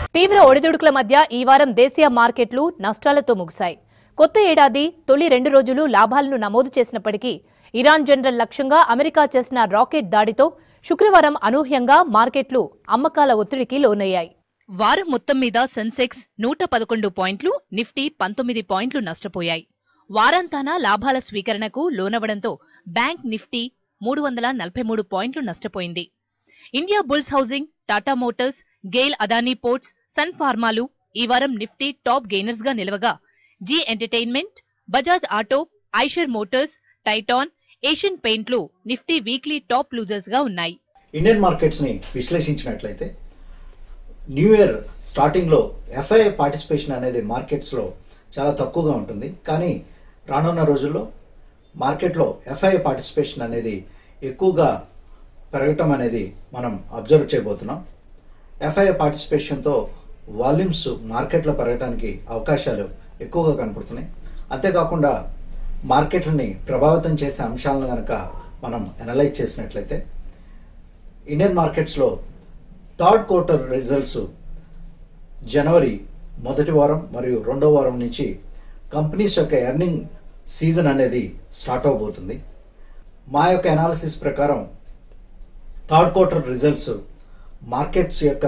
తీవ్ర ఒడిదుడుకుల మధ్య ఈ వారం దేశీయ మార్కెట్లు నష్టాలతో ముగిశాయి కొత్త ఏడాది తొలి రెండు రోజులు లాభాలను నమోదు చేసినప్పటికీ ఇరాన్ జనరల్ లక్ష్యంగా అమెరికా చేసిన రాకెట్ దాడితో శుక్రవారం అనూహ్యంగా మార్కెట్లు అమ్మకాల ఒత్తిడికి లోనయ్యాయి వారం మొత్తం మీద సెన్సెక్స్ నూట పదకొండు పాయింట్లు నిఫ్టీ పంతొమ్మిది పాయింట్లు నష్టపోయాయి వారాంతాన లాభాల స్వీకరణకు లోనవడంతో బ్యాంక్ నిఫ్టీ మూడు వందల నలభై మూడు పాయింట్లు నష్టపోయింది India Bulls housing Tata Motors Gail Adani Ports Sun ఫార్మాలు ఈ వారం నిఫ్టీ టాప్ గెయినర్స్ గా నిలవగా Zee entertainment Bajaj auto Eicher Motors Titan Asian పెయింట్లు నిఫ్టీ వీక్లీ టాప్ లూజర్స్ గా ఉన్నాయి ఇండియన్ మార్కెట్స్ని విశ్లేషించినట్లయితే న్యూ ఇయర్ స్టార్టింగ్లో ఎఫ్ఐఐ పార్టిసిపేషన్ అనేది మార్కెట్స్లో చాలా తక్కువగా ఉంటుంది కానీ రానున్న రోజుల్లో మార్కెట్లో ఎఫ్ఐఐ పార్టిసిపేషన్ అనేది ఎక్కువగా పెరగటం అనేది మనం అబ్జర్వ్ చేయబోతున్నాం ఎఫ్ఐఐ పార్టిసిపేషన్తో వాల్యూమ్స్ మార్కెట్లో పెరగడానికి అవకాశాలు ఎక్కువగా కనపడుతున్నాయి అంతేకాకుండా మార్కెట్లని ప్రభావితం చేసే అంశాలను కనుక మనం అనలైజ్ చేసినట్లయితే ఇండియన్ మార్కెట్స్లో థర్డ్ క్వార్టర్ రిజల్ట్స్ జనవరి మొదటి వారం మరియు రెండో వారం నుంచి కంపెనీస్ యొక్క ఎర్నింగ్ సీజన్ అనేది స్టార్ట్ అవబోతుంది మా యొక్క అనాలిసిస్ ప్రకారం థర్డ్ క్వార్టర్ రిజల్ట్స్ మార్కెట్స్ యొక్క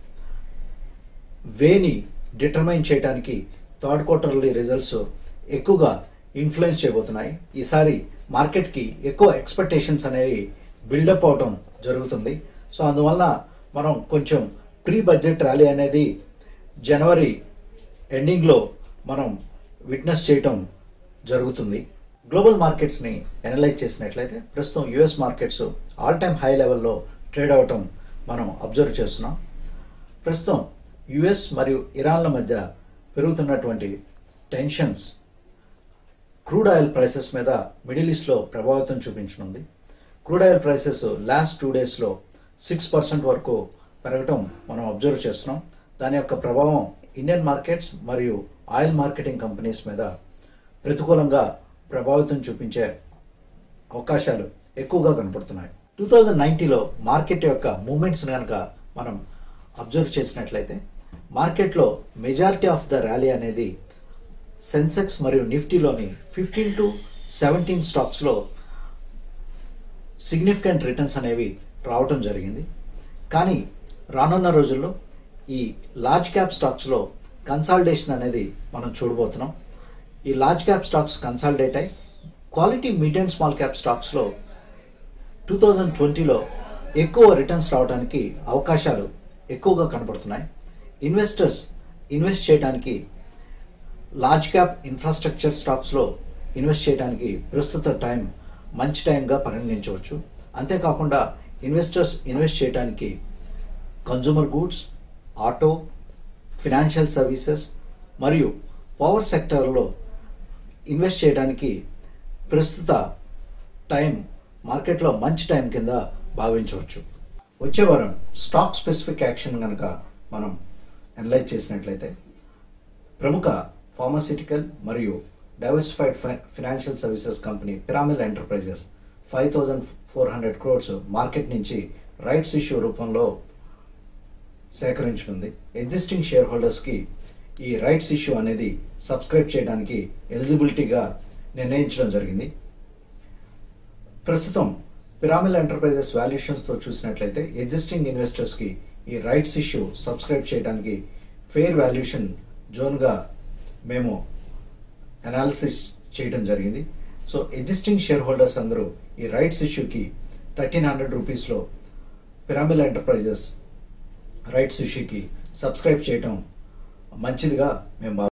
వేని డిటర్మైన్ చేయడానికి థర్డ్ క్వార్టర్లీ రిజల్ట్స్ ఎక్కువగా ఇన్ఫ్లుయెన్స్ చేయబోతున్నాయి ఈసారి మార్కెట్కి ఎక్కువ ఎక్స్పెక్టేషన్స్ అనేవి బిల్డప్ అవటం జరుగుతుంది సో అందువలన మనం కొంచెం ప్రీ బడ్జెట్ ర్యాలీ అనేది జనవరి ఎండింగ్లో మనం విట్నెస్ చేయటం జరుగుతుంది గ్లోబల్ మార్కెట్స్ని అనలైజ్ చేసినట్లయితే ప్రస్తుతం US markets all time high లెవెల్లో ట్రేడ్ అవటం మనం అబ్జర్వ్ చేస్తున్నాం ప్రస్తుతం యుఎస్ మరియు ఇరాన్ల మధ్య పెరుగుతున్నటువంటి టెన్షన్స్ క్రూడ్ ఆయిల్ ప్రైసెస్ మీద మిడిల్ ఈస్ట్లో ప్రభావితం చూపించనుంది crude oil prices last two డేస్లో సిక్స్ పర్సెంట్ వరకు పెరగటం మనం అబ్జర్వ్ చేస్తున్నాం దాని యొక్క ప్రభావం ఇండియన్ మార్కెట్స్ మరియు ఆయిల్ మార్కెటింగ్ కంపెనీస్ మీద ప్రతికూలంగా ప్రభావితం చూపించే అవకాశాలు ఎక్కువగా కనపడుతున్నాయి టూ థౌజండ్ నైన్టీలో మార్కెట్ యొక్క మూమెంట్స్ కనుక మనం అబ్జర్వ్ చేసినట్లయితే మార్కెట్లో మెజారిటీ ఆఫ్ ద ర్యాలీ అనేది సెన్సెక్స్ మరియు నిఫ్టీలోని ఫిఫ్టీన్ టు సెవెంటీన్ స్టాక్స్లో సిగ్నిఫికెంట్ రిటర్న్స్ అనేవి రావటం జరిగింది కానీ రానున్న రోజుల్లో ఈ లార్జ్ క్యాప్ స్టాక్స్లో కన్సాలిడేషన్ అనేది మనం చూడబోతున్నాం ఈ లార్జ్ క్యాప్ స్టాక్స్ కన్సాలిడేట్ అయి quality mid and small cap స్టాక్స్లో టూ థౌజండ్ ట్వంటీలో ఎక్కువ రిటర్న్స్ రావడానికి అవకాశాలు ఎక్కువగా కనపడుతున్నాయి ఇన్వెస్టర్స్ ఇన్వెస్ట్ చేయడానికి లార్జ్ క్యాప్ ఇన్ఫ్రాస్ట్రక్చర్ స్టాక్స్లో ఇన్వెస్ట్ చేయడానికి ప్రస్తుత టైం మంచి టైంగా పరిగణించవచ్చు అంతేకాకుండా ఇన్వెస్టర్స్ ఇన్వెస్ట్ చేయడానికి consumer goods auto financial services మరియు పవర్ సెక్టర్లో ఇన్వెస్ట్ చేయడానికి ప్రస్తుత టైం మార్కెట్లో మంచి టైం కింద భావించవచ్చు వచ్చే వారం స్టాక్ స్పెసిఫిక్ యాక్షన్ కనుక మనం అనలైజ్ చేసినట్లయితే ప్రముఖ ఫార్మాసిటికల్ మరియు diversified financial services company Piramal Enterprises five thousand four hundred crores market నుంచి రైట్స్ ఇష్యూ రూపంలో సేకరించుకుంది ఎగ్జిస్టింగ్ షేర్ హోల్డర్స్కి ఈ రైట్స్ ఇష్యూ అనేది సబ్స్క్రైబ్ చేయడానికి ఎలిజిబిలిటీగా నిర్ణయించడం జరిగింది ప్రస్తుతం పిరామిల్ ఎంటర్ప్రైజెస్ వాల్యుయేషన్స్తో చూసినట్లయితే ఎగ్జిస్టింగ్ ఇన్వెస్టర్స్కి ఈ రైట్స్ ఇష్యూ సబ్స్క్రైబ్ చేయడానికి ఫెయిర్ వాల్యుయేషన్ జోన్గా మేము అనాలిసిస్ చేయడం జరిగింది సో ఎగ్జిస్టింగ్ షేర్ హోల్డర్స్ అందరూ ఈ రైట్స్ ఇష్యూకి థర్టీన్ హండ్రెడ్ రూపీస్లో పిరామిల్ ఎంటర్ప్రైజెస్ రైట్స్ ఇష్యూకి సబ్స్క్రైబ్ చేయటం మంచిదిగా మేము భావిస్తున్నాం